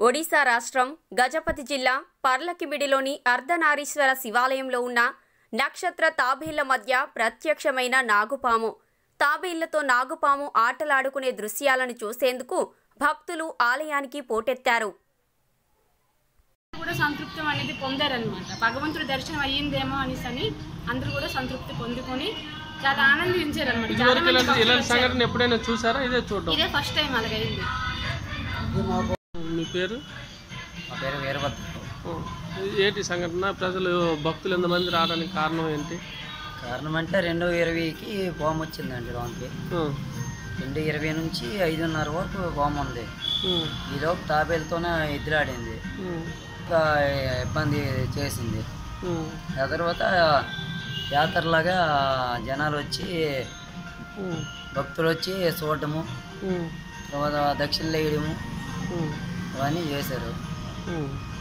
ఒడిశా రాష్ట్రం గజపతి జిల్లా పర్లకిమిడిలోని అర్ధనారీశ్వర శివాలయంలో ఉన్న నక్షత్ర తాబేళ్ల మధ్య ప్రత్యక్షమైన నాగుపాము తాబేళ్లతో నాగుపాము ఆటలాడుకునే దృశ్యాలను చూసేందుకు భక్తులు ఆలయానికి పోటెత్తారు కూడా సంతృప్తం అనేది పొందారనమాట భగవంతుడి దర్శనం అయ్యిందేమో అనేసి అని అందరూ కూడా సంతృప్తి పొందుకొని చాలా ఆనందించారనమాట చాలా ఇదివరకు మంది ఇలాంటి భక్తులు ఇలాంటి వచ్చారు. సంఘటన ఎప్పుడైనా చూసారా ఇదే చూడడం ఇదే ఫస్ట్ టైం అలాగైంది మీ పేరు మా పేరు వీరభద్ర ఆ, ఏంటి సంఘటన ప్రజలు భక్తులు ఎంతమంది రావడానికి కారణం ఏంటి కారణం అంటే రెండో ఇరవైకి పాము వచ్చిందండి లోనికి ఆ, రెండు ఇరవై నుంచి ఐదున్నర వరకు పాము ఉంది ఉమ్, ఈలోపు తాబేలతోనే ఎదురాడింది ఉమ్, ఇంకా ఇబ్బంది చేసింది ఉమ్, ఆ తర్వాత జాతరలాగా జనాలు వచ్చి ఉమ్, భక్తులు వచ్చి చూడటము ఉమ్, తర్వాత దక్షిణలు వేయడము ఉమ్, అవన్నీ చేశారు ఉమ్.